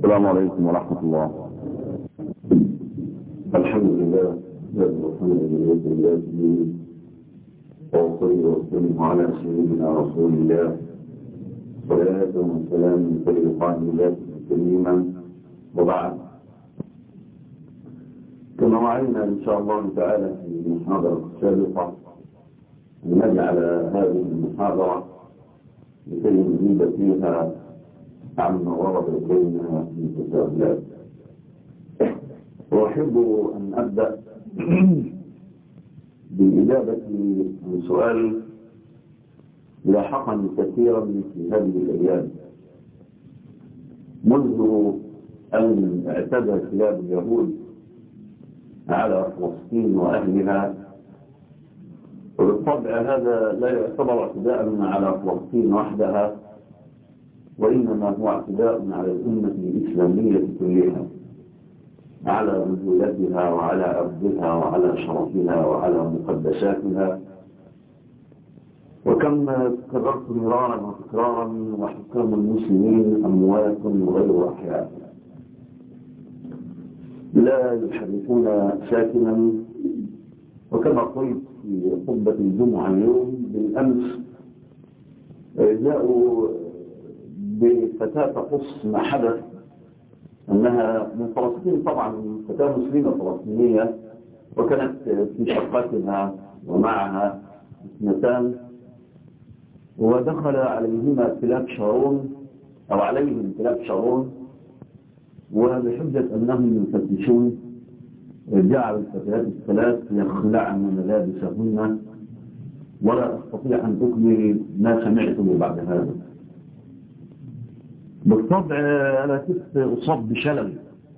السلام عليكم ورحمة الله الحمد لله والحمد لله بالله وصلي وسلم على سيدنا رسول الله صلاة وسلام طريقان الله كريما وبعد كما وعدنا إن شاء الله تعالى في المحاضرة السابقة أن نجعل هذه المحاضرة لكي نزيد فيها عما ورد إلينا من تساؤلات وأحب أن أبدأ بالإجابة عن سؤال لاحقني كثيرا في هذه الأيام منذ أن اعتدى كلاب اليهود على فلسطين وأهلها وبالطبع هذا لا يعتبر اعتداء على فلسطين وحدها وإنما هو اعتداء على الأمة الإسلامية كلها على رجولتها وعلى أرضها وعلى شرفها وعلى مقدساتها وكم كررت مرارا وتكرارا وحكام المسلمين أموات غير أحياء لا يحركون ساكنا وكما قلت في خطبة الجمعة اليوم بالأمس جاءوا بفتاة تقص ما حدث أنها من فلسطين طبعا فتاة مسلمة فلسطينية وكانت في شقتها ومعها اثنتان ودخل عليهما كلاب شارون أو عليهم كلاب شارون وبحجة أنهم يفتشون جعل الفتيات الثلاث يخلعن ملابسهن ولا أستطيع أن أكمل ما سمعته بعد هذا بالطبع أنا كنت أصاب بشلل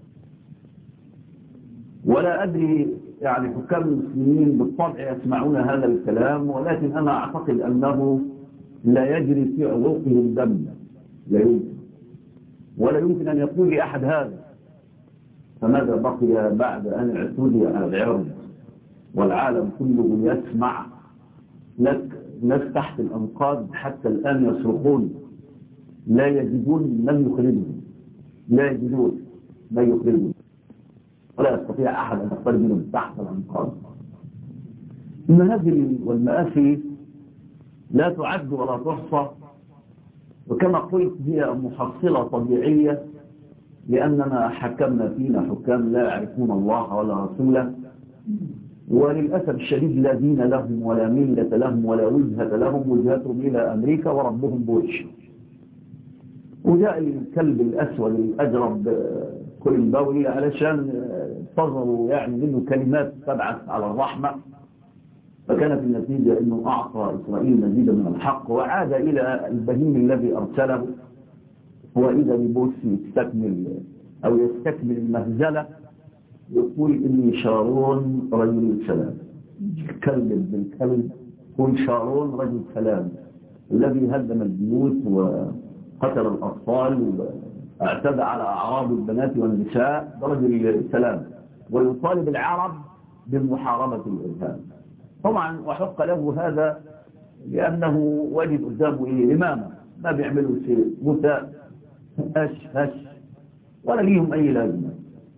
ولا أدري يعني حكام المسلمين بالطبع يسمعون هذا الكلام ولكن أنا أعتقد أنه لا يجري في عروقهم دم لا يمكن ولا يمكن أن يقول لي أحد هذا فماذا بقي بعد أن اعتدي على العرض والعالم كله يسمع لك ناس تحت الأنقاض حتى الآن يصرخون لا يجدون من يخرجهم لا يجدون من يخرجهم ولا يستطيع أحد أن يخرج منهم تحت الأنقاض المهازل والمآسي لا تعد ولا تحصى وكما قلت هي محصلة طبيعية لأننا حكمنا فينا حكام لا يعرفون الله ولا رسوله وللأسف الشديد لا دين لهم ولا ملة لهم ولا وجهة لهم وجهتهم إلى أمريكا وربهم بوش وجاء الكلب الأسود الأجرب كل البولي علشان انتظروا يعني منه كلمات تبعث على الرحمة فكانت النتيجة أنه أعطى إسرائيل مزيدا من الحق وعاد إلى البهيم الذي أرسله هو إذا ببوس يستكمل أو يستكمل المهزلة يقول إني شارون رجل سلام كلب بالكلب قل شارون رجل سلام الذي هدم البيوت وقتل الأطفال واعتدى على أعراض البنات والنساء رجل سلام ويطالب العرب بمحاربة الإرهاب طبعا وحق له هذا لأنه وجد قدامه إيه إمامة ما بيعملوا شيء متى هش هش ولا ليهم أي لازمة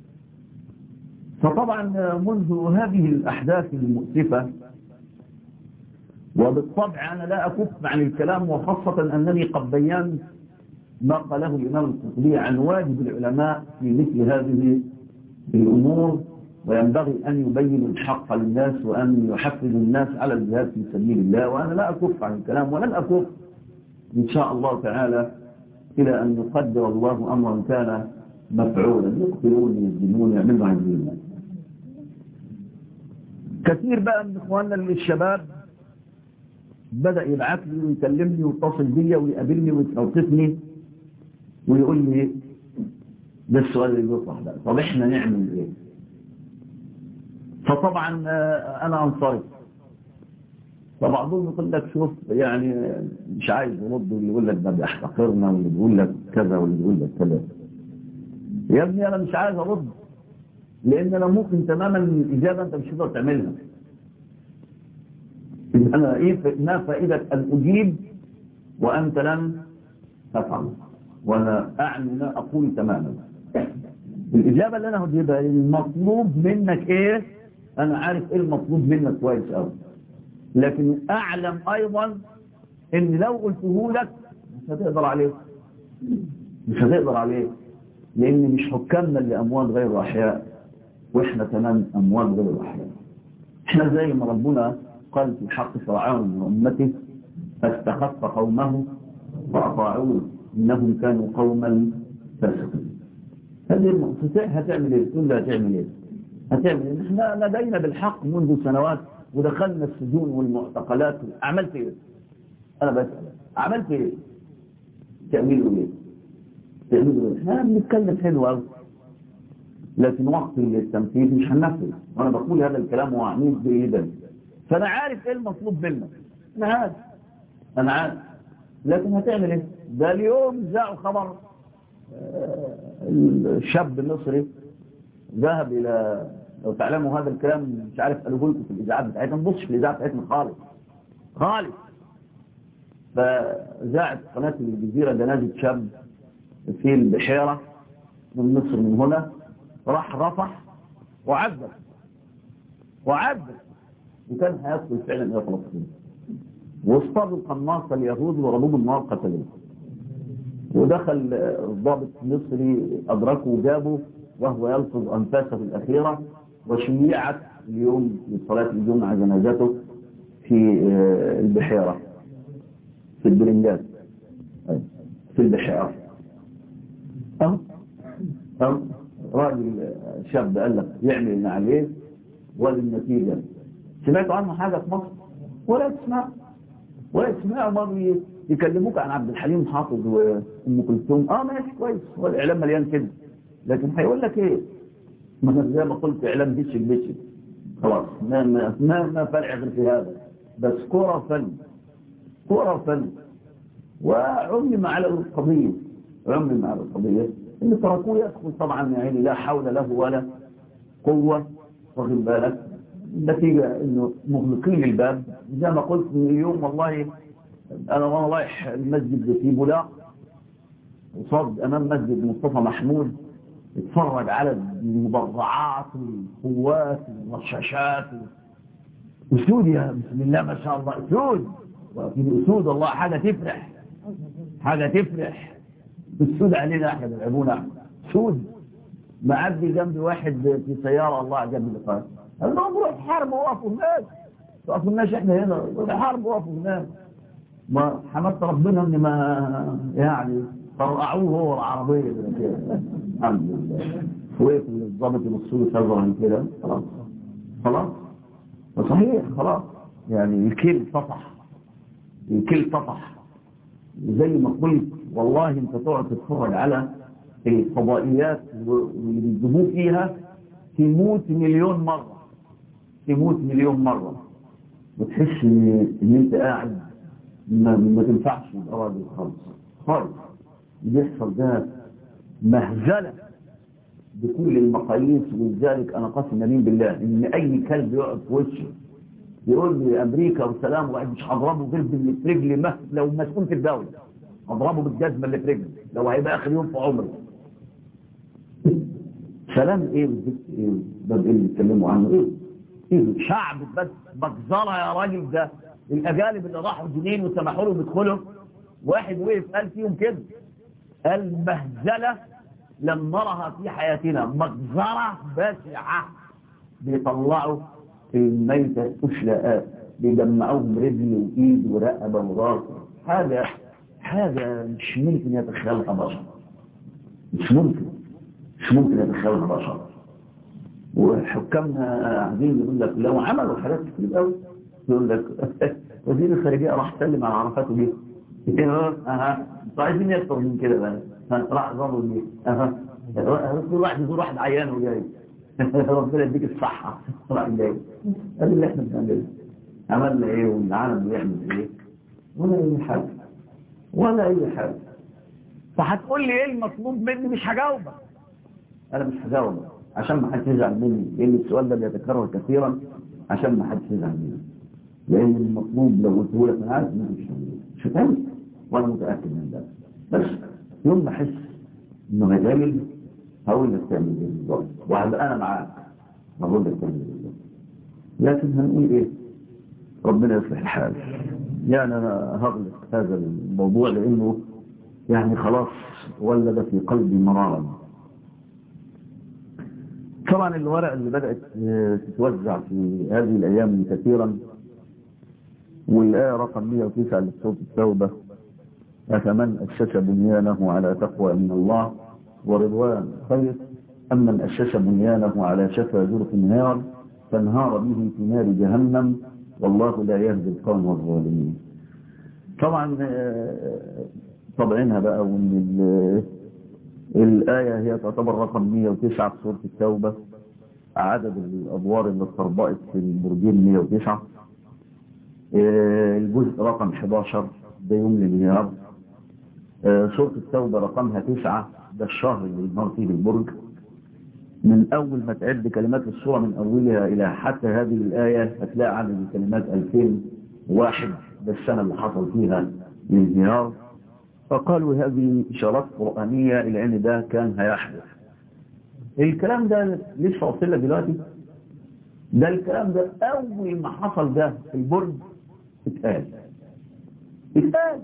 فطبعا منذ هذه الأحداث المؤسفة وبالطبع أنا لا أكف عن الكلام وخاصة أنني قد بينت ما قاله الإمام القطبي عن واجب العلماء في مثل هذه الأمور وينبغي أن يبين الحق للناس وأن يحفز الناس على الجهاد في سبيل الله وأنا لا أكف عن الكلام ولن أكف إن شاء الله تعالى إلى أن يقدر الله أمرا كان مفعولا يقتلون يسجنون يعملوا عن دين كثير بقى من إخواننا اللي الشباب بدأ يبعث لي ويكلمني ويتصل بي ويقابلني ويستوقفني ويقول لي ده السؤال اللي يطرح بقى طب احنا نعمل ايه فطبعا انا انصرف فبعضهم يقول لك شوف يعني مش عايز يرد واللي يقول لك ده بيحتقرنا واللي بيقول لك كذا واللي بيقول لك كذا يا ابني انا مش عايز ارد لان انا ممكن تماما الاجابه انت مش هتقدر تعملها انا ايه ما فائده ان اجيب وانت لم تفعل وانا اعني ما اقول تماما الإجابة اللي أنا هجيبها المطلوب منك إيه أنا عارف إيه المطلوب منك كويس أوي لكن أعلم أيضا إن لو قلته لك مش هتقدر عليه مش هتقدر عليه لأن مش حكامنا اللي أموال غير أحياء وإحنا كمان أموال غير أحياء إحنا زي ما ربنا قال في حق فرعون وأمته فاستخف قومه فأطاعوه إنهم كانوا قوما فاسقين هذه المؤسسات هتعمل ايه تقول لها هتعمل ايه هتعمل ايه احنا لدينا بالحق منذ سنوات ودخلنا السجون والمعتقلات عملت ايه انا بسأل عملت ايه تعملوا ايه تعملوا ايه احنا بنتكلم حلو قوي لكن وقت التنفيذ مش هننفذ وانا بقول هذا الكلام وعنيف جيدا فانا عارف ايه المطلوب منك انا عارف انا عارف لكن هتعمل ايه ده اليوم جاءوا خبر الشاب المصري ذهب إلى لو تعلموا هذا الكلام مش عارف قالوا لكم في الإذاعات بتاعتنا ما تبصش في الإذاعات بتاعتنا خالص خالص فذاعت قناة الجزيرة جنازة شاب في البحيرة من مصر من هنا راح رفح وعذب وعذب وكان هيدخل فعلا إلى فلسطين واصطادوا القناصة اليهود وضربوه بالنار قتلوه ودخل ضابط مصري أدركه وجابه وهو يلفظ أنفاسه الأخيرة وشيعت اليوم في صلاة الجمعة جنازته في البحيرة في البرنجات في البحيرة أو أو راجل شاب قال لك يعمل اللي عليه وللنتيجة سمعتوا عنه حاجة في مصر ولا تسمع ولا تسمعوا ما يكلموك عن عبد الحليم حافظ وام كلثوم اه ماشي كويس هو الاعلام مليان كده لكن هيقول لك ايه ما زي ما قلت اعلام بيتشك بيتشك خلاص ما ما ما, ما فرع غير في هذا بس كرة فن كرة فن وعمم على القضية عمم على القضية اللي تركوه يدخل طبعا يعني لا حول له ولا قوة واخد بالك النتيجة انه مغلقين الباب زي ما قلت من اليوم والله انا وانا رايح المسجد في بولاق وصاد امام مسجد مصطفى محمود اتفرج على المضرعات والقوات والرشاشات اسود يا بسم الله ما شاء الله اسود وفي اسود الله حاجه تفرح حاجه تفرح السود علينا احنا بنلعبونا سود معدي جنبي واحد في سياره الله جنب اللقاء قال لهم روح حارب وقفوا هناك وقفوا الناس احنا هنا حارب وقفوا هناك ما حمدت ربنا ان ما يعني طرقعوه هو العربية كده الحمد لله وقف الضابط يبصوا له كده خلاص خلاص صحيح خلاص يعني الكيل طفح الكيل طفح زي ما قلت والله انت تقعد تتفرج على الفضائيات واللي بيجيبوه فيها تموت مليون مرة تموت مليون مرة وتحس ان, إن انت قاعد ما, ما تنفعش الأراضي خالص خالص بيحصل ده مهزلة بكل المقاييس ولذلك أنا قسم يمين بالله إن أي كلب يقعد في وشي يقول لي أمريكا وسلام وقاعد مش هضربه غير باللي في رجلي مه لو مسؤول في الدولة هضربه بالجزمة اللي في رجلي لو هيبقى آخر يوم في عمري سلام إيه بالذكر إيه ده إيه اللي بيتكلموا عنه إيه إيه شعب بس مجزرة يا راجل ده الأجانب اللي راحوا جنين وسمحوا لهم يدخلوا واحد وقف قال فيهم كده قال مهزلة لم نرها في حياتنا مجزرة بشعة بيطلعوا الميتة أشلاءات بيجمعوهم رجل وإيد ورقبة وراس حاجة حاجة مش ممكن يتخيلها بشر مش ممكن مش ممكن يتخيلها بشر وحكامنا قاعدين يقول لك لو عملوا حاجات كتير قوي يقول لك وزير الخارجية راح سلم على عرفات وجيه اها انتوا عايزين اكتر من كده بقى راح ظهروا ليه اها كل واحد يزور واحد عيان وجاي ربنا يديك الصحة راح جاي قال اللي احنا بنعمله عملنا ايه والعالم بيعمل ايه ولا اي حاجة ولا اي حاجة فهتقول لي ايه المطلوب مني مش هجاوبك انا مش هجاوبك عشان ما حدش يزعل مني لان السؤال ده بيتكرر كثيرا عشان ما حدش يزعل مني لان المطلوب لو قلته لك انا عارف انك مش مش هتعمل وانا متاكد من ده بس يوم ما احس انه هيتعمل هقول لك تعمل ايه بالظبط وهبقى انا معاك هقول لك تعمل ايه بالظبط لكن هنقول ايه ربنا يصلح الحال يعني انا هغلق هذا الموضوع لانه يعني خلاص ولد في قلبي مرارا طبعا الورق اللي بدأت تتوزع في هذه الأيام كثيرا والآية رقم 109 لسورة التوبة أفمن أسس بنيانه على تقوى من الله ورضوان خير أم من أسس بنيانه على شفا جرف نار فانهار به في نار جهنم والله لا يهدي القوم الظالمين طبعا طبعينها بقى وان الآية هي تعتبر رقم 109 في سورة التوبة عدد الأدوار اللي اتطبقت في البرجين 109 الجزء رقم 11 ده يوم الانهيار سورة التوبة رقمها 9 ده الشهر اللي ينهار فيه البرج من أول ما تعد كلمات السورة من أولها إلى حتى هذه الآية هتلاقي عدد الكلمات 2001 ده السنة اللي حصل فيها الانهيار فقالوا هذه إشارات قرآنية إلى أن ده كان هيحدث الكلام ده ليش فاصلة دلوقتي ده الكلام ده أول ما حصل ده في البرج اتقال اتقال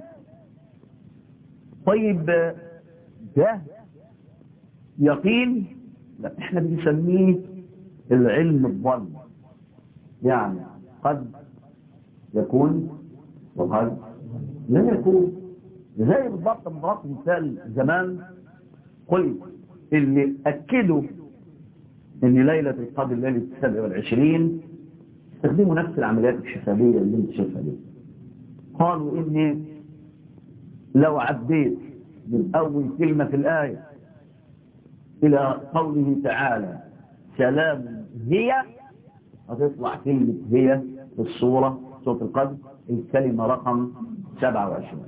طيب ده يقين لا احنا بنسميه العلم الظن يعني قد يكون وقد لا يكون زي بالضبط مضبط مثال زمان قلت اللي أكدوا ان ليلة القدر ليلة السبع والعشرين استخدموا نفس العمليات الحسابية اللي انت شايفها دي قالوا ان لو عديت من اول كلمة في الآية الى قوله تعالى سلام هي هتطلع كلمة هي في الصورة صوت القدر الكلمة رقم 27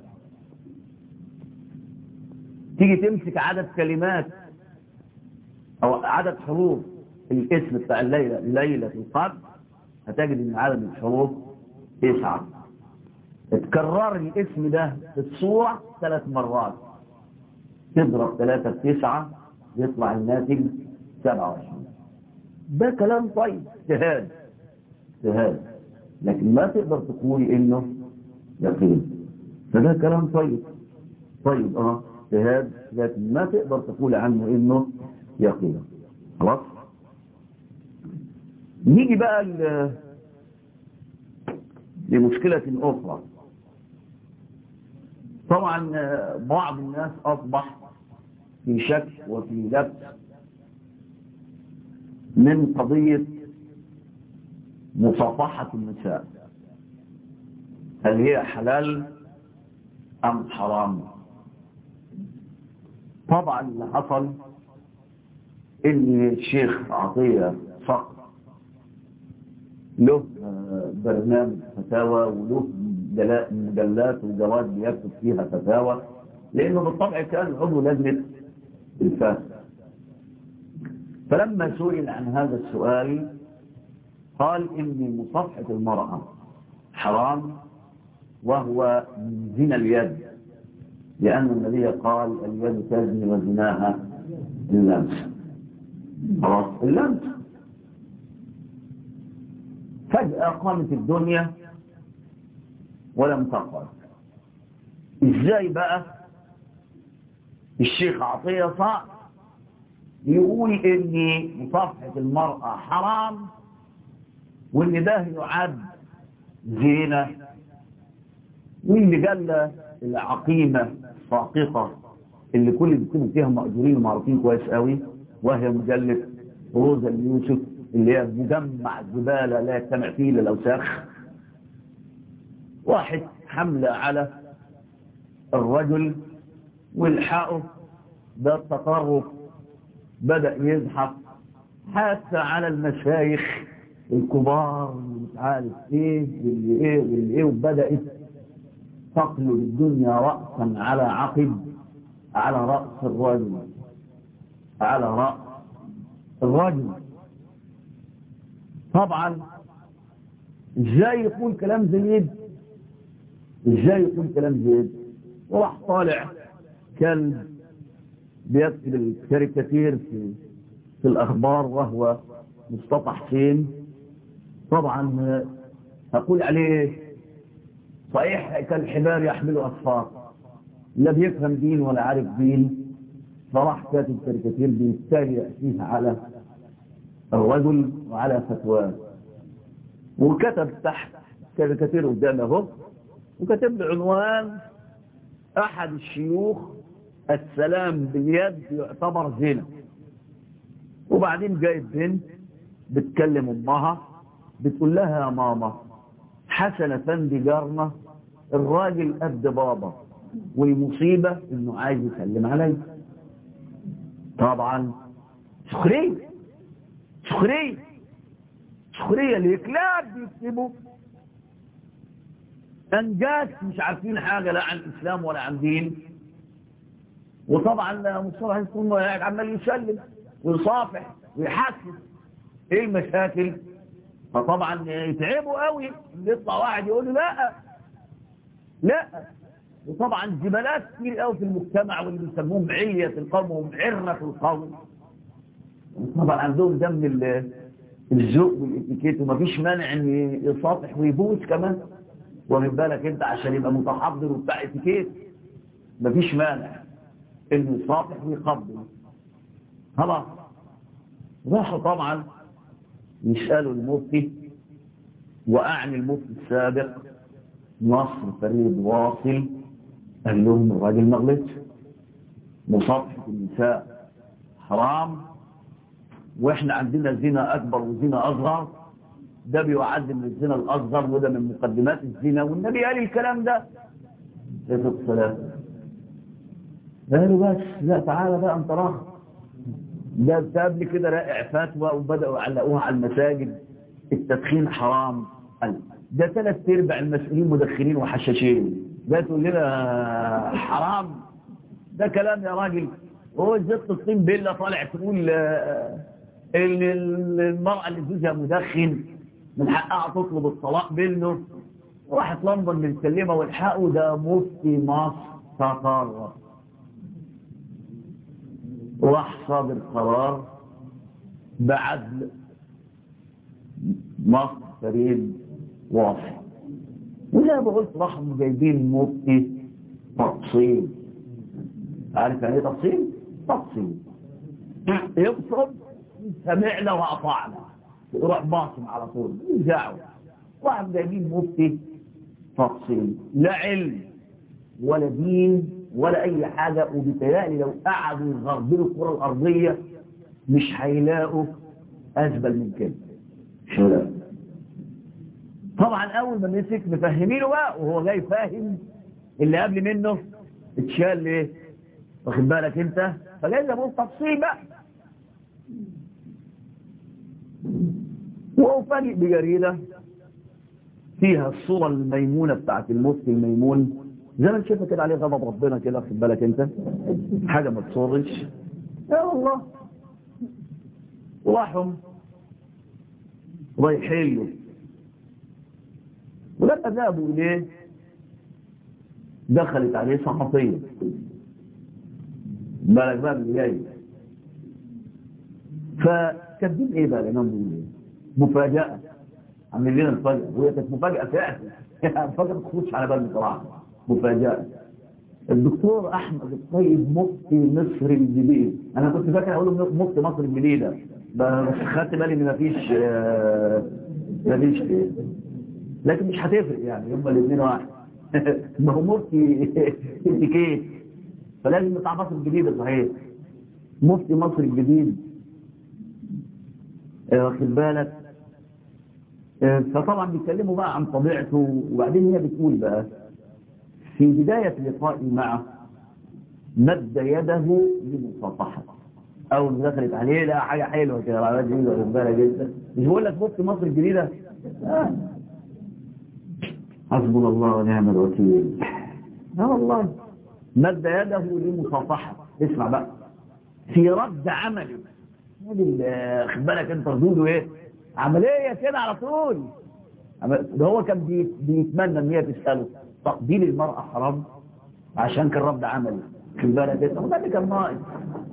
تيجي تمسك عدد كلمات او عدد حروف الاسم بتاع الليلة ليلة القدر هتجد ان عدد الحروف تسعة اتكرر الاسم ده في الصورة ثلاث مرات تضرب ثلاثة في تسعة يطلع الناتج 27 ده كلام طيب اجتهاد اجتهاد لكن ما تقدر تقول انه يقين فده كلام طيب طيب اه اجتهاد لكن ما تقدر تقول عنه انه يقين خلاص نيجي بقى لمشكلة أخرى طبعا بعض الناس أصبح في شك وفي لبس من قضية مصافحة النساء هل هي حلال أم حرام طبعا اللي حصل ان الشيخ عطية فقر له برنامج فتاوى وله مجلات وجواد بيكتب فيها فتاوى لانه بالطبع كان عضو لجنة الفاسد فلما سئل عن هذا السؤال قال ان مصافحة المرأة حرام وهو من زنا اليد لأن النبي قال اليد تزني وزناها اللمس خلاص اللمس فجأة قامت الدنيا ولم تقعد ازاي بقى الشيخ عطية صعب يقول ان مصافحة المرأة حرام وان ده يعد زينة واللي قال العقيمة الساقطة اللي كل بيكونوا فيها مأجورين ومعروفين كويس قوي وهي مجلة روزا اليوسف اللي هي مجمع زبالة لا يجتمع فيه إلا الأوساخ واحد حملة على الرجل والحقه ده التطرف بدأ يزحف حتى على المشايخ الكبار اللي مش عارف ايه واللي ايه واللي ايه وبدأت تقلب الدنيا رأسا على عقب على رأس الرجل على رأس الرجل طبعا ازاي يقول كلام زيد ازاي يقول كلام زيد وراح طالع كلب بيكتب الكاريكاتير في في الأخبار وهو مصطفى حسين طبعا هقول عليه صحيح كالحبار يحمل أصفار لا بيفهم دين ولا عارف دين فراح كاتب كاريكاتير بيتريق فيها على الرجل وعلى فتواه وكتب تحت كاريكاتير قدامه اهو وكتب له عنوان احد الشيوخ السلام باليد يعتبر زنا وبعدين جايب بنت بتكلم امها بتقول لها يا ماما حسن افندي جارنا الراجل قد بابا والمصيبة انه عايز يسلم علي طبعا سخرية سخرية سخرية اللي كلاب بيكتبوا انجاز مش عارفين حاجة لا عن الاسلام ولا عن دين وطبعا مصطفى يكون عمال يسلم ويصافح ويحسس ايه المشاكل فطبعا يتعبوا قوي يطلع واحد يقول له لا لا وطبعا جبلات كتير قوي في المجتمع واللي بيسموهم علية القوم وهم عرة القوم طبعا عندهم دم الذوق والاتيكيت ومفيش مانع ان يصافح ويبوس كمان واخد بالك انت عشان يبقى متحضر وبتاع اتيكيت مفيش مانع انه يصافح ويقبل خلاص راحوا طبعا يسألوا المفتي وأعني المفتي السابق نصر فريد واصل قال لهم الراجل ما غلطش مصافحة النساء حرام واحنا عندنا زنا أكبر وزنا أصغر ده بيعد من الزنا الأصغر وده من مقدمات الزنا والنبي قال الكلام ده عليه الصلاة قالوا بس لا تعالى بقى انت راخ ده قبل كده رائع فتوى وبدأوا يعلقوها على المساجد التدخين حرام قال ده ثلاث ارباع المسؤولين مدخنين وحشاشين ده تقول لنا حرام ده كلام يا راجل هو زيت الطين بيلا طالع تقول ان المرأة اللي جوزها مدخن من حقها تطلب الطلاق بينه راحت لندن بنكلمها والحقه ده مفتي مصر تقرر راح صادر قرار بعدل مصر فريد واصل وزي ما قلت راحوا جايبين مفتي تفصيل عارف يعني ايه تفصيل؟ تفصيل يقصد سمعنا وأطعنا يروح باصم على طول يزعوا واحد جايبين مفتي تفصيل لا علم ولا دين ولا اي حاجة وبيتهيألي لو قعدوا يغربلوا الكرة الارضية مش هيلاقوا ازبل من كده شو طبعا اول ما مسك مفهمينه بقى وهو جاي فاهم اللي قبل منه اتشال ليه واخد بالك انت فجاي زي بقول تفصيل بقى وأفاجئ بجريدة فيها الصورة الميمونة بتاعت المفتي الميمون زي ما انت شايفه كده عليه غضب ربنا كده خد بالك انت حاجة ما تصرش يا الله وراحوا رايحين له ولما ذهبوا اليه دخلت عليه صحفية بالك بقى اللي جاي فكاتبين ايه بقى الامام بيقول ايه مفاجأة عاملين لنا مفاجأة وهي كانت مفاجأة فعلا مفاجأة ما تخش على بالي بصراحة مفاجأة الدكتور احمد الطيب مفتي مصر الجديد انا كنت فاكر اقول مفتي مصر الجديدة بس خدت بالي ان مفيش آه مفيش ايه لكن مش هتفرق يعني هما الاثنين واحد ما هو مفتي اتيكيت فلازم بتاع مصر الجديدة صحيح مفتي مصر الجديد واخد بالك فطبعا بيتكلموا بقى عن طبيعته وبعدين هي بتقول بقى في بداية لقائي معه مد يده لمصافحة أول ما دخلت عليه لا حاجة حلوة كده العباد دي واخد بالك جدا مش بقول لك مفتي مصر الجديدة آه. حسبنا الله ونعم الوكيل اه والله مد يده لمصافحة اسمع بقى في رد عملي خد بالك انت ردوده ايه عملية كده على طول ده هو كان بي... بيتمنى ان هي تسأله تقبيل المرأة حرام عشان كان رد عملي خد بالك انت وده اللي كان ناقص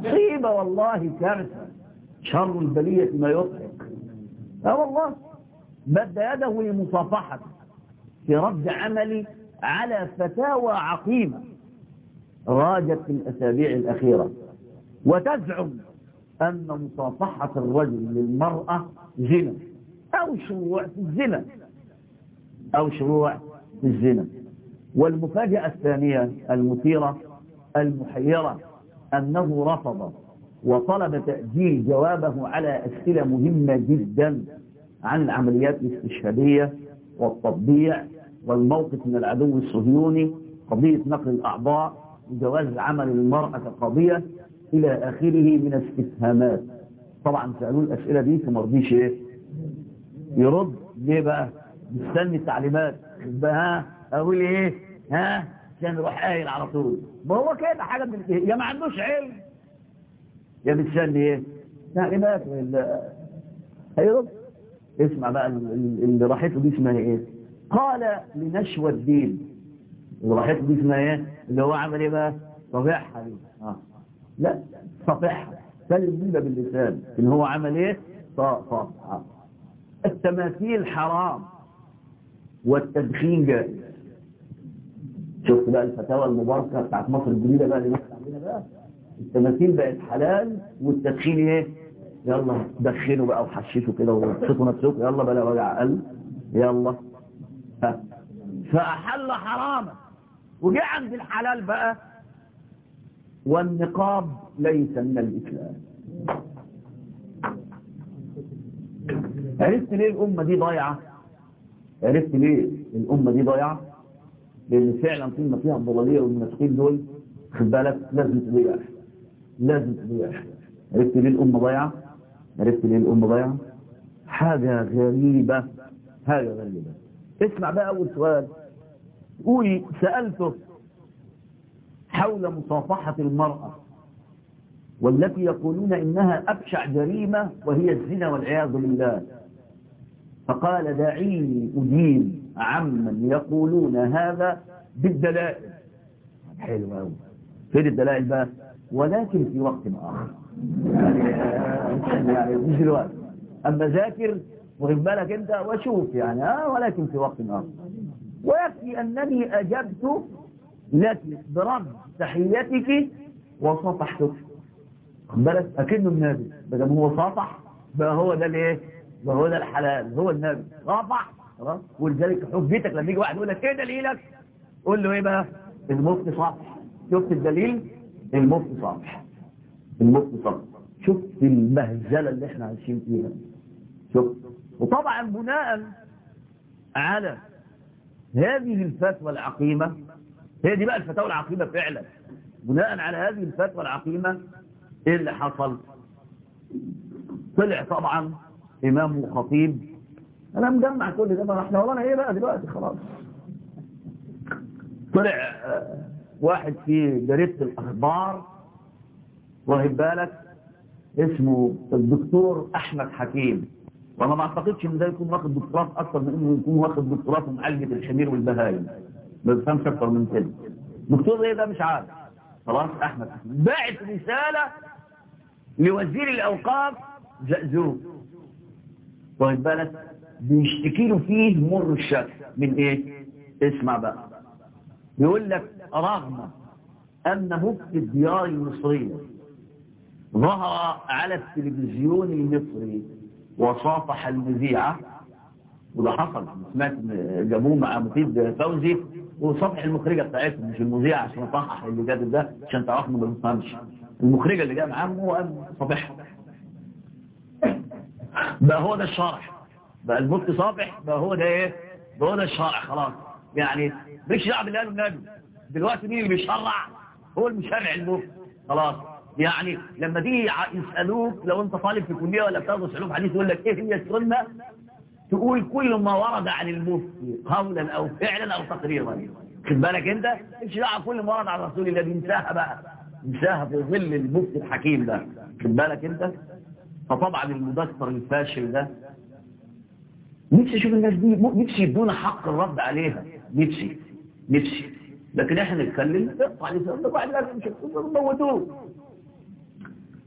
مصيبة والله كارثة شر البلية ما يضحك اه والله مد يده لمصافحة في رد عملي على فتاوى عقيمة راجت في الأسابيع الأخيرة وتزعم أن مصافحة الرجل للمرأة زنا أو شروع في الزنا أو شروع في الزنا والمفاجأة الثانية المثيرة المحيرة أنه رفض وطلب تأجيل جوابه على أسئلة مهمة جدا عن العمليات الاستشهادية والتطبيع والموقف من العدو الصهيوني قضية نقل الأعضاء وجواز العمل للمرأة كقضية إلى آخره من استفهامات طبعا سألوه الأسئلة دي فما رضيش إيه يرد ليه بقى مستني التعليمات بقى ها أقول إيه ها عشان يروح قايل على طول ما هو كده حاجة من إيه يا ما عندوش علم يا مستني إيه تعليمات ولا هيرد اسمع بقى اللي راحته دي اسمها إيه قال لنشوى الدين اللي راحته دي اسمها إيه اللي هو عمل إيه بقى صفحها دي آه. لا صفحها تلبيبه باللسان ان هو عمل ايه صفحة التماثيل حرام والتدخين جائز شفت بقى الفتاوى المباركة بتاعت مصر الجديدة بقى اللي نحن عندنا بقى التماثيل بقت حلال والتدخين ايه يلا دخنوا بقى وحششوا كده وابسطوا نفسكم يلا بلا وجع قلب يلا ها. فأحل حراما وجه عند الحلال بقى والنقاب ليس من الإسلام عرفت ليه الأمة دي ضايعة عرفت ليه الأمة دي ضايعة لأن فعلا طول ما فيها الضلالية والمنافقين دول خد بالك لازم تضيع لازم تضيع عرفت ليه الأمة ضايعة عرفت ليه الأمة ضايعة حاجة غريبة حاجة غريبة اسمع بقى أول سؤال قولي سألته حول مصافحة المرأة والتي يقولون إنها أبشع جريمة وهي الزنا والعياذ بالله فقال دعيني أجيب عمن يقولون هذا بالدلائل حلو قوي فين الدلائل بقى ولكن في وقت آخر يعني يعني مش دلوقتي أما ذاكر واخد بالك أنت وشوف يعني آه ولكن في وقت آخر ويكفي أنني أجبت لك برد تحيتك وصفحتك بالك أكنه النبي بدل هو صافح بقى هو ده الايه بقى هو ده الحلال هو النبي صافح خلاص ولذلك حجتك لما يجي واحد يقول لك ايه دليلك قول له ايه بقى المفتي صافح شفت الدليل المفتي صافح المفتي صافح شفت المهزله اللي احنا عايشين فيها شفت وطبعا بناء على هذه الفتوى العقيمه هي دي بقى الفتاوى العقيمة فعلا بناء على هذه الفتوى العقيمة ايه اللي حصل طلع طبعا امام وخطيب انا مجمع كل ده ما احنا ورانا ايه بقى دلوقتي خلاص طلع واحد في جريدة الاخبار واخد بالك اسمه الدكتور احمد حكيم وانا ما اعتقدش ان ده يكون واخد دكتوراه اكتر من انه يكون واخد دكتوراه في معالجه الحمير والبهايم ما بفهمش اكتر من كده دكتور ايه ده مش عارف خلاص احمد باعت رساله لوزير الاوقاف زقزوق واخد بالك بيشتكي له فيه مر الشك من ايه اسمع بقى بيقول لك رغم ان مفتي الديار المصريه ظهر على التلفزيون المصري وصافح المذيعه وده حصل سمعت جابوه مع مفيد فوزي وصفح المخرجة بتاعتهم مش المذيع عشان اصحح اللي جاب ده عشان تعرفوا ما بنفهمش المخرجة اللي جايه معاهم هو قام صافحها بقى هو ده الشرح بقى المفتي صافح بقى هو ده ايه بقى هو ده الشرح خلاص يعني مش دعوه بالله النبي دلوقتي مين اللي بيشرع هو المشرع المفتي خلاص يعني لما تيجي يسالوك لو انت طالب في كليه ولا بتاخد علوم حديث يقول لك ايه هي السنه تقول كل ما ورد عن المفتي قولا او فعلا او تقريرا خد بالك انت مش دعوه كل ما ورد عن رسول الله بينساها بقى ينساها في ظل المفتي الحكيم ده خد بالك انت فطبعا المدثر الفاشل ده نفسي اشوف الناس دي نفسي يدونا حق الرد عليها نفسي نفسي لكن احنا نتكلم نقطع لسان واحد لازم مش موتوه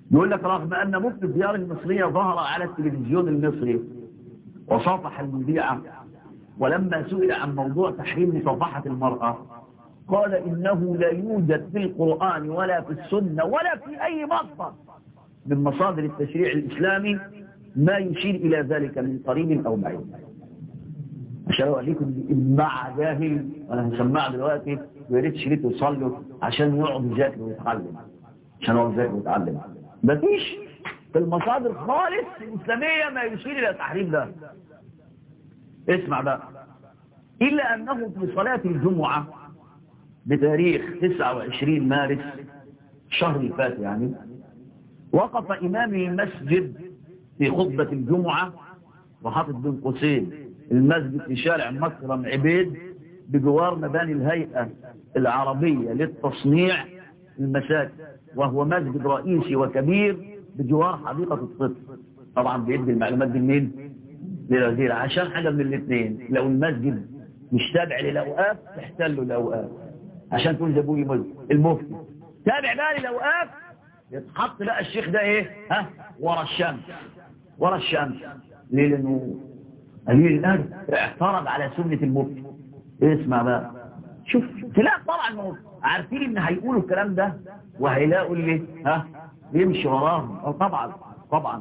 يقول لك رغم أن مفتي الديار المصرية ظهر على التلفزيون المصري وصافح المذيعة ولما سئل عن موضوع تحريم مصافحة المرأة قال إنه لا يوجد في القرآن ولا في السنة ولا في أي مصدر من مصادر التشريع الإسلامي ما يشير إلى ذلك من قريب أو بعيد عشان أوريكم مع جاهل أنا هسمعه دلوقتي ويا ريت شريط يوصل له عشان يقعد يذاكر ويتعلم عشان يقعد يذاكر ويتعلم مفيش في المصادر خالص الإسلامية ما يشير إلى تحريم ده اسمع بقى إلا أنه في صلاة الجمعة بتاريخ 29 مارس شهر اللي فات يعني وقف إمام المسجد في خطبة الجمعة وحاطط بين قوسين المسجد في شارع مكرم عبيد بجوار مباني الهيئة العربية للتصنيع المساجد وهو مسجد رئيسي وكبير بجوار حديقة الطفل طبعا بيدي المعلومات دي منين؟ للوزير عشان حاجة من الاثنين لو المسجد مش تابع للأوقاف تحتلوا الأوقاف عشان تقول جابوا لي المفتي تابع بقى للأوقاف يتحط بقى الشيخ ده ايه ها ورا الشمس ورا الشمس ليه لانه قليل الادب اعترض على سنة المفتي اسمع بقى شوف تلاقي طبعا عارفين ان هيقولوا الكلام ده وهيلاقوا اللي ها يمشي وراهم اه طبعا طبعا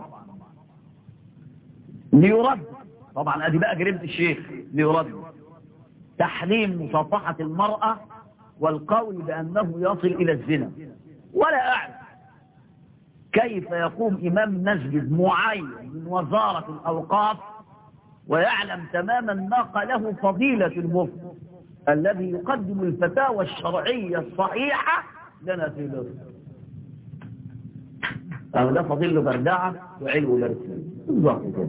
ليرد طبعا ادي بقى جريمة الشيخ ليرد تحريم مصافحة المرأة والقول بأنه يصل إلى الزنا ولا أعلم كيف يقوم إمام مسجد معين من وزارة الأوقاف ويعلم تماما ما قاله فضيلة المفتي الذي يقدم الفتاوى الشرعية الصحيحة لنا في مصر أو ده فضيل بردعة وعلو برسل بالضبط كده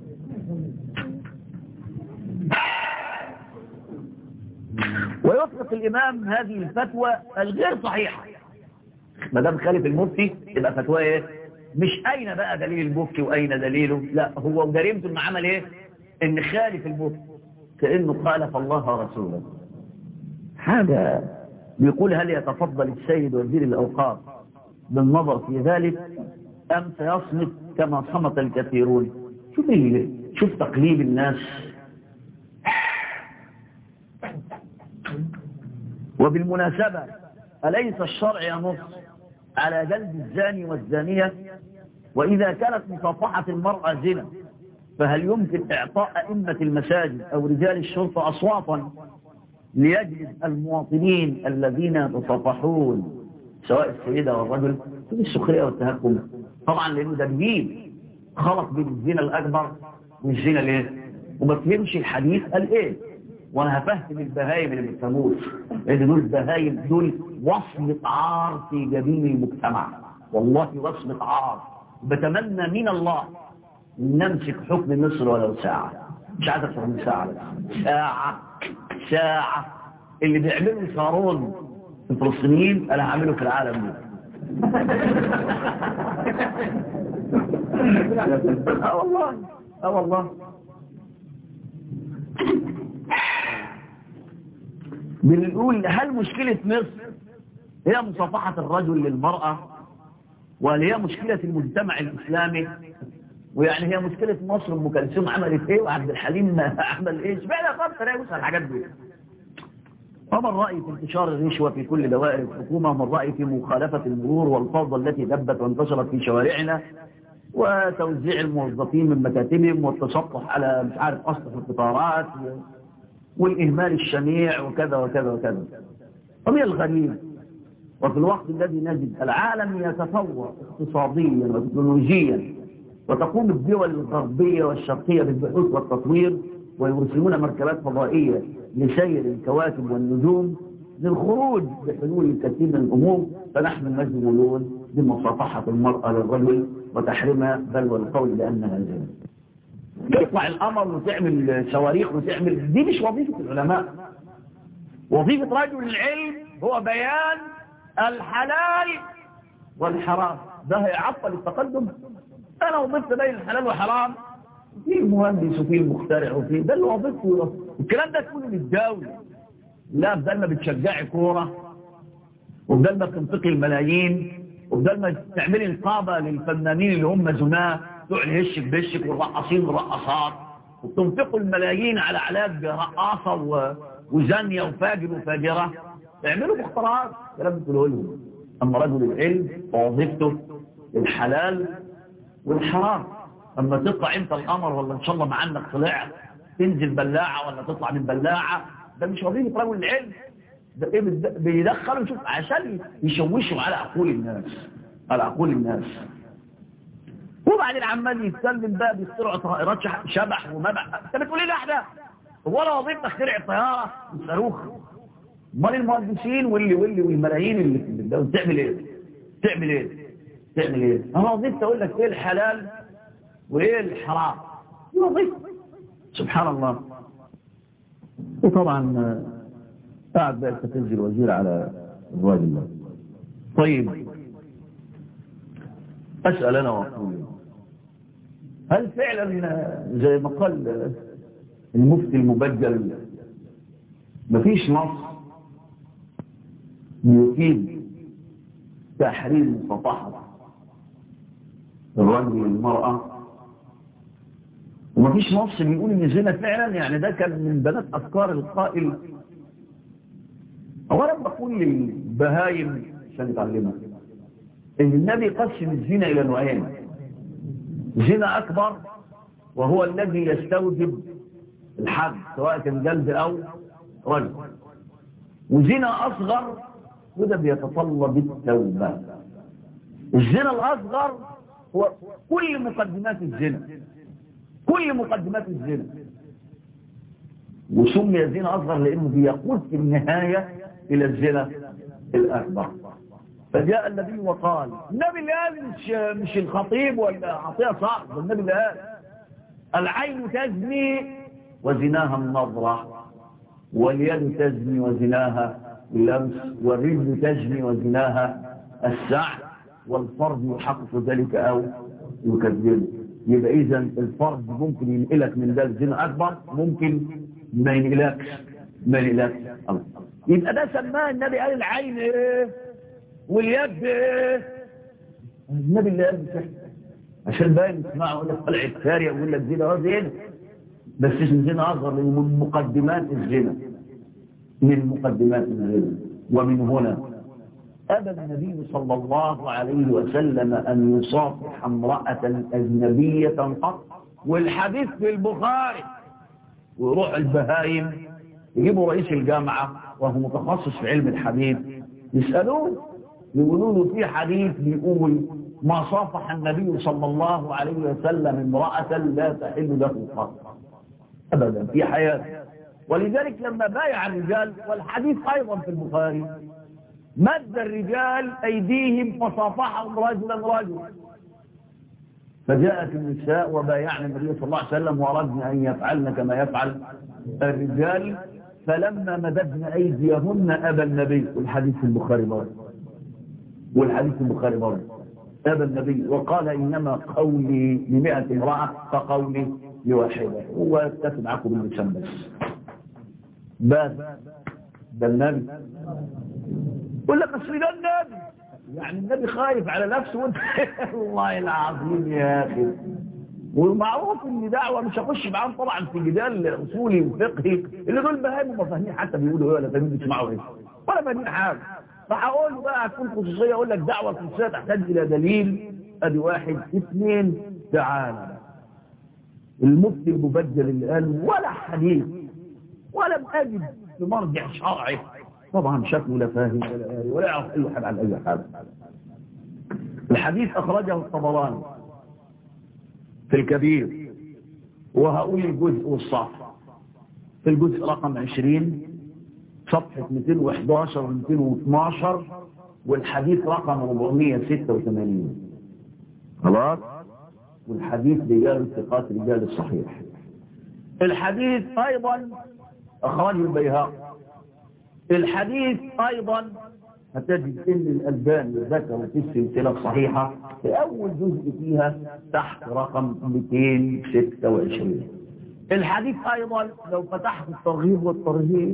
ويطلق الإمام هذه الفتوى الغير صحيحة ما دام خالف المفتي يبقى فتوى ايه مش اين بقى دليل المفتي واين دليله لا هو جريمته انه عمل ايه ان خالف المفتي كانه خالف الله ورسوله حاجه بيقول هل يتفضل السيد وزير الاوقاف بالنظر في ذلك ام سيصمت كما صمت الكثيرون شوف ايه شوف تقليب الناس وبالمناسبة أليس الشرع ينص على جلد الزاني والزانية وإذا كانت مصافحة المرأة زنا فهل يمكن إعطاء أئمة المساجد أو رجال الشرطة أصواتا ليجلد المواطنين الذين يتصافحون سواء السيدة والرجل في السخرية والتهكم طبعا لأنه ده جديد خلط بين الزنا الأكبر والزنا الايه وما فهمش الحديث قال إيه وانا هفهم البهايم اللي بيفهموش لان دول البهايم دول وصمة عار في جبين المجتمع والله وصمة عار بتمنى من الله نمسك حكم مصر ولو ساعة مش عايز اكثر من ساعة بس ساعة ساعة اللي بيعملوا صارون في الفلسطينيين انا هعمله في العالم ده اه والله اه والله بنقول هل مشكلة مصر هي مصافحة الرجل للمرأة وهل هي مشكلة المجتمع الإسلامي ويعني هي مشكلة مصر ام كلثوم عملت ايه وعبد الحليم عمل ايه اشمعنى خمسة لا يوصل الحاجات دي وما الرأي في انتشار الرشوة في كل دوائر الحكومة وما الرأي في مخالفة المرور والفوضى التي دبت وانتشرت في شوارعنا وتوزيع الموظفين من مكاتبهم والتسطح على مش عارف أسطح القطارات والإهمال الشنيع وكذا وكذا وكذا ومن الغريب وفي الوقت الذي نجد العالم يتطور اقتصاديا وتكنولوجيا وتقوم الدول الغربية والشرقية بالبحوث والتطوير ويرسلون مركبات فضائية لسير الكواكب والنجوم للخروج بحلول الكثير من الأمور فنحن مشغولون بمصافحة المرأة للرجل وتحريمها بل والقول بأنها زنا تطلع القمر وتعمل صواريخ وتعمل دي مش وظيفة العلماء وظيفة رجل العلم هو بيان الحلال والحرام ده هيعطل التقدم انا وظيفة بين الحلال والحرام في المهندس وفي المخترع وفي ده اللي وظيفته الكلام ده كله للدولة لا بدل ما بتشجعي كورة وبدل ما تنفقي الملايين وبدل ما تعملي نقابة للفنانين اللي هم زناه تقعد هشك بشك والرقاصين والرقاصات وتنفقوا الملايين على علاج رقاصة و... وزانية وفاجر وفاجرة اعملوا مخترعات كلام بتقولوا لهم أما رجل العلم ووظيفته الحلال والحرام أما تطلع أنت القمر ولا إن شاء الله معنك طلع تنزل بلاعة ولا تطلع من بلاعة ده مش وظيفة رجل العلم ده إيه بيدخلوا شوف عشان يشوشوا على عقول الناس على عقول الناس وبعدين عمال يتكلم بقى بيخترعوا طائرات شبح ومبح انت بتقول ايه ده ولا وظيفه تخترع طياره وصاروخ امال المهندسين واللي واللي والملايين اللي في الدوله تعمل ايه تعمل ايه تعمل ايه انا وظيفتي اقول لك ايه الحلال وايه الحرام دي وظيفه سبحان الله وطبعا قاعد بقى يستفز الوزير على الراجل ده طيب اسال انا واقول هل فعلا زي ما قال المفتي المبجل مفيش نص يفيد تحريم مصافحة الرجل والمرأة ومفيش نص بيقول ان الزنا فعلا يعني ده كان من بنات افكار القائل اولا بقول للبهايم عشان يتعلمها ان النبي قسم الزنا الى نوعين زنا اكبر وهو الذي يستوجب الحد سواء كان جلد او رجل وزنا اصغر وده بيتطلب التوبه الزنا الاصغر هو كل مقدمات الزنا كل مقدمات الزنا وسمي زنا اصغر لانه بيقود في النهايه الى الزنا الاكبر فجاء النبي وقال النبي اللي قال مش, مش الخطيب ولا عطيه صاحب النبي اللي قال العين تزني وزناها النظرة واليد تزني وزناها اللمس والرجل تزني وزناها السعي والفرد يحقق ذلك أو يكذبه يبقى إذا الفرد ممكن ينقلك من ده الزنا أكبر ممكن ما ينقلكش ما ينقلكش يبقى ده سماه النبي قال العين ايه واليد ايه النبي اللي قال بسحر عشان باين يسمعوا يقول لك طلع الثاني يقول لك زنا اه زنا بس اسم زنا اصغر لانه من مقدمات الزنا من مقدمات الزنا ومن هنا أبى النبي صلى الله عليه وسلم أن يصافح امرأة أجنبية قط والحديث في البخاري ويروح البهايم يجيبوا رئيس الجامعة وهو متخصص في علم الحديث يسألوه يقولوا له في حديث بيقول ما صافح النبي صلى الله عليه وسلم امرأة لا تحل له قط أبدا في حياته ولذلك لما بايع الرجال والحديث أيضا في البخاري مد الرجال أيديهم فصافحهم رجلا رجلا فجاءت النساء وبايعن النبي صلى الله عليه وسلم وأردن أن يفعلن كما يفعل الرجال فلما مددن أيديهن أبى النبي والحديث في البخاري برضه والحديث في البخاري برضه أبى النبي وقال إنما قولي لمئة امرأة فقولي لواحدة هو اتفق معكم باللسان بس بس ده النبي يقول لك اصل ده النبي يعني النبي خايف على نفسه وانت والله العظيم يا اخي ومعروف ان دعوه مش هخش معاهم طبعا في جدال اصولي وفقهي اللي دول بهايم وما فاهمين حتى بيقولوا ايه ولا فاهمين بيسمعوا ايه ولا فاهمين حاجه فهقول له بقى هتكون خصوصيه اقول لك دعوه خصوصيه تحتاج الى دليل ادي واحد اثنين تعالى المفتي المبجل اللي قال ولا حديث ولم اجد في مرجع شرعي طبعا شكله لا فاهم ولا قاري ولا يعرف اي حاجه عن اي حاجه الحديث اخرجه الطبراني في الكبير وهقول الجزء والصفحه في الجزء رقم 20 صفحه 211 و 212 والحديث رقم 486 خلاص والحديث رجال الثقات رجال الصحيح الحديث ايضا اخرجه البيهقي الحديث ايضا هتجد ان الالباني ذكر في السلسله الصحيحه في اول جزء فيها تحت رقم 226 الحديث ايضا لو فتحت الترغيب والترهيب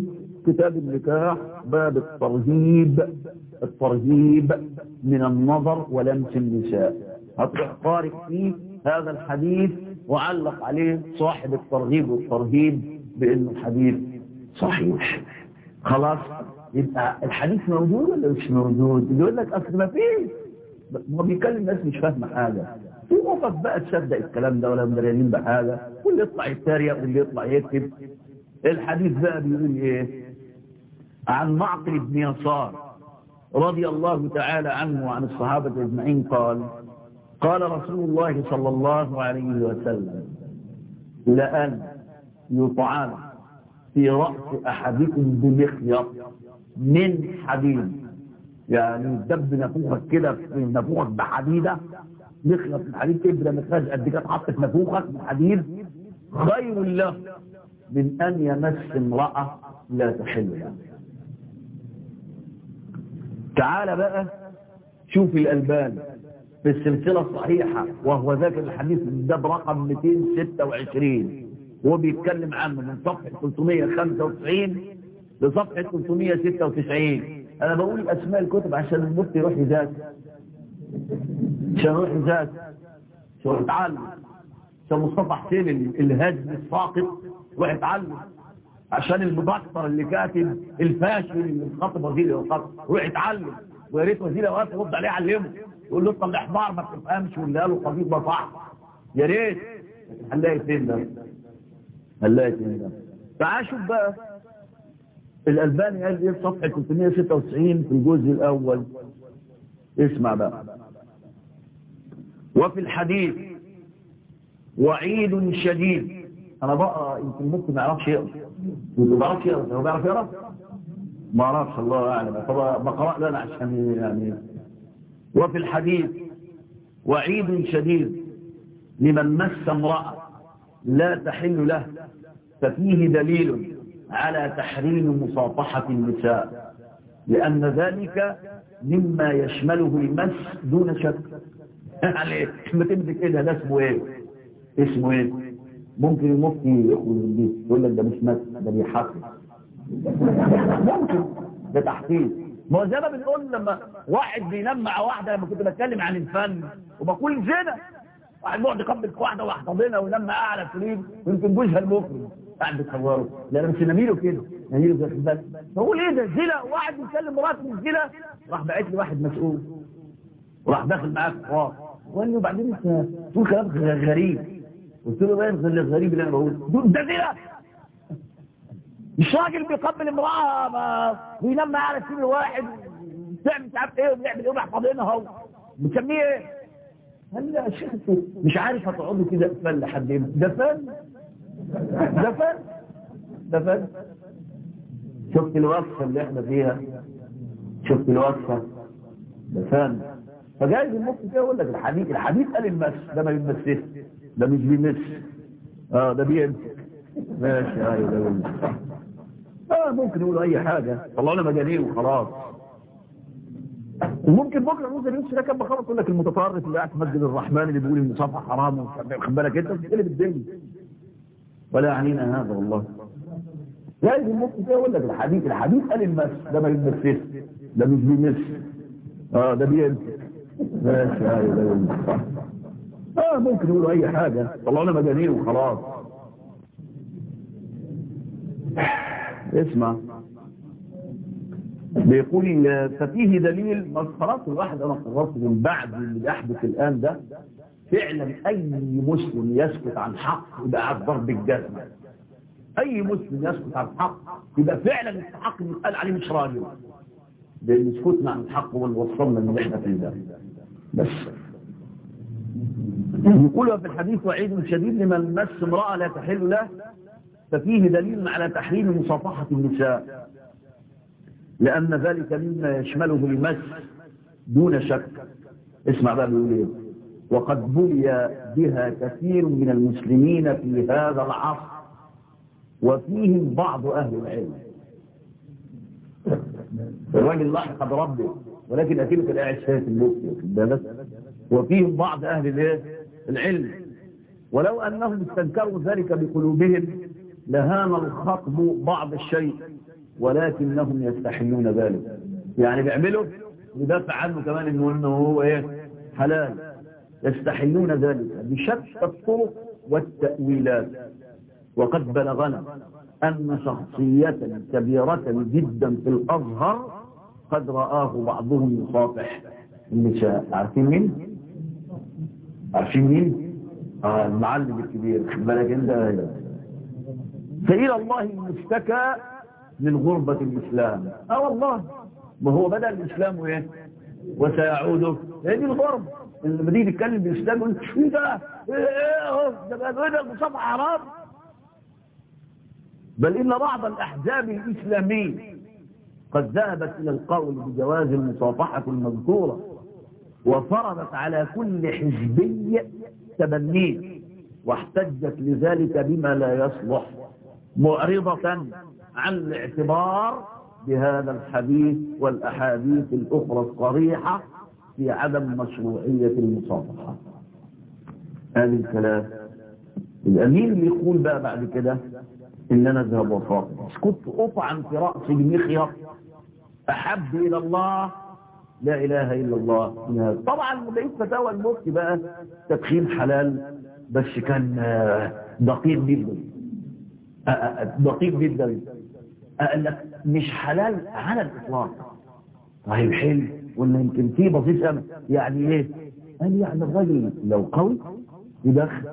كتاب النكاح باب الترهيب الترهيب من النظر ولمس النساء هتروح قارئ فيه هذا الحديث وعلق عليه صاحب الترغيب والترهيب بانه حديث صحيح خلاص يبقى الحديث موجود ولا مش موجود يقول لك اصل ما فيش هو بيكلم ناس مش فاهمه حاجه في وقت بقى تصدق الكلام ده ولا مدريانين بحاجه واللي يطلع يتريق واللي يطلع يكتب الحديث بقى بيقول ايه عن معقل بن يسار رضي الله تعالى عنه وعن الصحابة اجمعين قال قال رسول الله صلى الله عليه وسلم لأن يطعن في رأس أحدكم بمخيط من حديد يعني دب نافوخك كده في نافوخك بحديدة مخيط من حديد إبرة مخرج قد كده اتحط في نافوخك من حديد خير له من أن يمس امرأة لا تحل له تعال بقى شوف الألبان في السلسلة الصحيحة وهو ذاكر الحديث ده برقم 226 وهو بيتكلم عنه من صفحة 395 لصفحة 396 أنا بقول أسماء الكتب عشان المفتي يروح يذاكر عشان يروح يذاكر عشان يتعلم عشان مصطفى حسين الهجم الساقط يروح يتعلم عشان المبكر اللي كاتب الفاشل اللي خاطب وزير الخط يروح يتعلم ويا ريت وزير الاوقاف يرد عليه يعلمه يقول له طب الاحبار ما بتفهمش واللي قاله قضيب ده صح يا ريت هنلاقي فين ده هنلاقي فين ده تعال شوف بقى الالباني قال ايه في صفحه 396 في الجزء الاول اسمع بقى وفي الحديث وعيد شديد انا بقى يمكن ممكن ما يعرفش يقرا ما بيعرفش يقرا هو بيعرف يقرا ما اعرفش الله اعلم طب بقرا لنا عشان يعني وفي الحديث وعيد شديد لمن مس امراه لا تحل له ففيه دليل على تحريم مصافحه النساء لان ذلك مما يشمله المس دون شك يعني ما تمسك كده ده اسمه ايه اسمه ايه ممكن المفتي يقول لك ده مش مس ده بيحقق ممكن ده تحقيق ما هو زي ما بنقول لما واحد بينام مع واحده لما كنت بتكلم عن الفن وبقول زنا واحد بيقعد يقبل واحده واحتضنها وينام معاها على سرير ويمكن جوزها المخرج قاعد بتصوره لا انا مش نميله كده نميله زي البال بقول ايه ده زنا واحد بيتكلم مراته من الزنا راح باعت لي واحد مسؤول وراح داخل معاه في حوار وقال لي وبعدين انت تقول كلام غريب قلت له باين الغريب اللي انا بقوله ده زنا مش راجل بيقبل امرأة وينام معاها على سرير واحد بتعمل مش عارف ايه وبيعمل ايه وبيحفظينها اهو بتسميه ايه؟ قال لي يا شيخ مش عارف هتقعدوا كده فن لحد امتى ده فن ده فن ده فن شفت الوصفة اللي احنا فيها شفت الوصفة ده فن فجايز المفتي كده يقول لك الحديث الحديث قال المس ده ما بيمسش ده مش بيمس اه ده بيمسك ماشي ايوه ده بيمسك اه ممكن يقولوا اي حاجة طلعونا مجانين وخلاص وممكن بكره نوزل يوسف ده كان بخلص يقول لك المتطرف اللي قاعد في مسجد الرحمن اللي بيقول المصافحه حرام واخد بالك انت بتقلب الدنيا ولا يعنينا هذا والله لازم المفتي كده يقول لك الحديث الحديث قال المس ده ما بيمسش ده مش بيمس اه ده بيمسك ماشي ايوه ده بيمسك اه ممكن يقولوا اي حاجة طلعونا مجانين وخلاص اسمع بيقول ففيه دليل خلاص الواحد انا قررت من بعد اللي بيحدث الان ده فعلا اي مسلم يسكت عن حق يبقى على ضرب الجزمه اي مسلم يسكت عن حق يبقى فعلا الحق اللي يتقال عليه مش راجل لان سكوتنا عن الحق هو اللي وصلنا اللي احنا فيه ده بس يقول في الحديث وعيد شديد لمن مس امرأة لا تحل له ففيه دليل على تحريم مصافحة النساء لأن ذلك مما يشمله المس دون شك اسمع بقى بيقول ايه وقد بلي بها كثير من المسلمين في هذا العصر وفيهم بعض أهل العلم الراجل لاحق بربه ولكن أكيد كان قاعد شايف المفتي واخد بالك وفيهم بعض أهل الايه العلم ولو أنهم استنكروا ذلك بقلوبهم لهان الخطب بعض الشيء ولكنهم يستحلون ذلك يعني بيعملوا يدافع عنه كمان انه انه هو ايه حلال يستحلون ذلك بشتى الطرق والتأويلات وقد بلغنا أن شخصية كبيرة جدا في الأزهر قد رآه بعضهم يصافح النساء عارفين مين؟ عارفين مين؟ آه المعلم الكبير خد بالك انت فإلى الله المشتكى من غربة الإسلام اه والله ما هو بدأ الإسلام ايه وسيعود هذه الغرب لما تيجي تتكلم بالإسلام يقول ايه ده ايه اهو ده بقى ايه ده المصافحة حرام بل إن بعض الأحزاب الإسلامية قد ذهبت إلى القول بجواز المصافحة المذكورة وفرضت على كل حزبي تبنيه واحتجت لذلك بما لا يصلح معرضة عن الاعتبار بهذا الحديث والأحاديث الأخرى الصريحة في عدم مشروعية المصافحة هذه الكلام الأمين اللي يقول بقى بعد كده إن أنا أذهب وصافح كنت أطعن في رأسي بمخيط أحب إلى الله لا إله إلا الله طبعا بقيت فتاوى المفتي بقى تدخين حلال بس كان دقيق جدا دقيق جدا قال لك مش حلال على الإطلاق طيب حلو ولا يمكن فيه بسيط أمل يعني إيه قال يعني الراجل لو قوي يدخل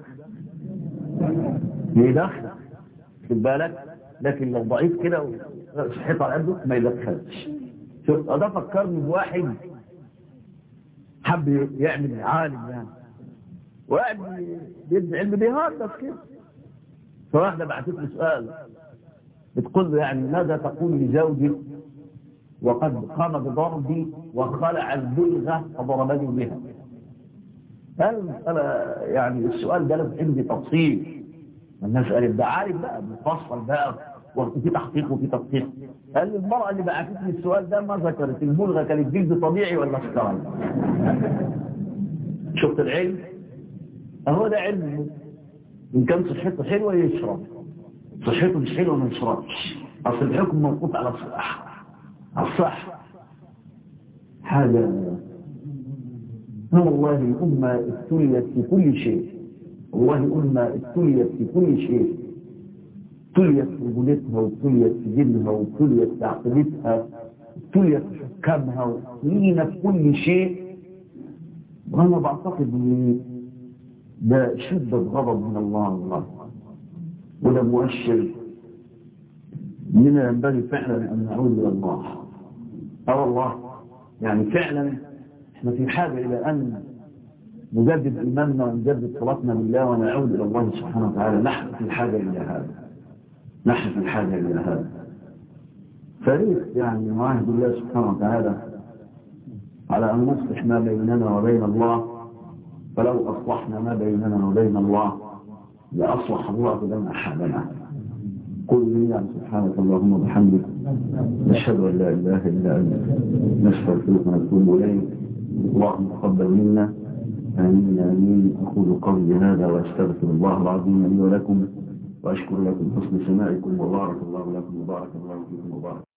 يدخل خد بالك لكن لو ضعيف كده وصحته على قده ما يدخلش شوف ده فكرني بواحد حب يعمل عالم يعني وقاعد بيدي علم بيهندس كده فواحدة بعتت له سؤال بتقول له يعني ماذا تقول لزوجي وقد قام بضربي وخلع البلغة فضربني بها قال أنا يعني السؤال ده لازم عندي تفصيل الناس قالت ده عارف بقى مفصل بقى وفي تحقيق وفي تدقيق قال لي المرأة اللي بعثت لي السؤال ده ما ذكرت البلغة كانت جلد طبيعي ولا اشتغل شفت العلم اهو ده علم ان كان صحته حلوة يشرب صحته مش حلوة ما يشربش اصل الحكم موقوف على الصحة على الصحة حاجة والله الأمة ابتليت في كل شيء والله الأمة ابتليت في كل شيء ابتليت في رجولتها وابتليت في دينها وابتليت في عقيدتها ابتليت في حكامها وابتلينا في كل شيء وانا بعتقد ان ده شدة غضب من الله الله وده مؤشر اننا ينبغي فعلا ان نعود الى الله اه والله يعني فعلا احنا في حاجة الى ان نجدد ايماننا ونجدد صلاتنا بالله ونعود الى الله سبحانه وتعالى نحن في حاجة الى هذا نحن في حاجة إلى هذا فريق يعني معاهد الله سبحانه وتعالى على أن نصلح ما بيننا وبين الله فلو أصلحنا ما بيننا وبين الله لأصلح الله لنا أحدنا قل لي سبحانك اللهم وبحمدك نشهد أن لا إله إلا أنت نستغفرك ونتوب إليك اللهم تقبل منا آمين آمين أقول قولي هذا وأستغفر الله العظيم لي ولكم وأشكر لكم حسن سماعكم وبارك الله لكم وبارك الله فيكم وبارك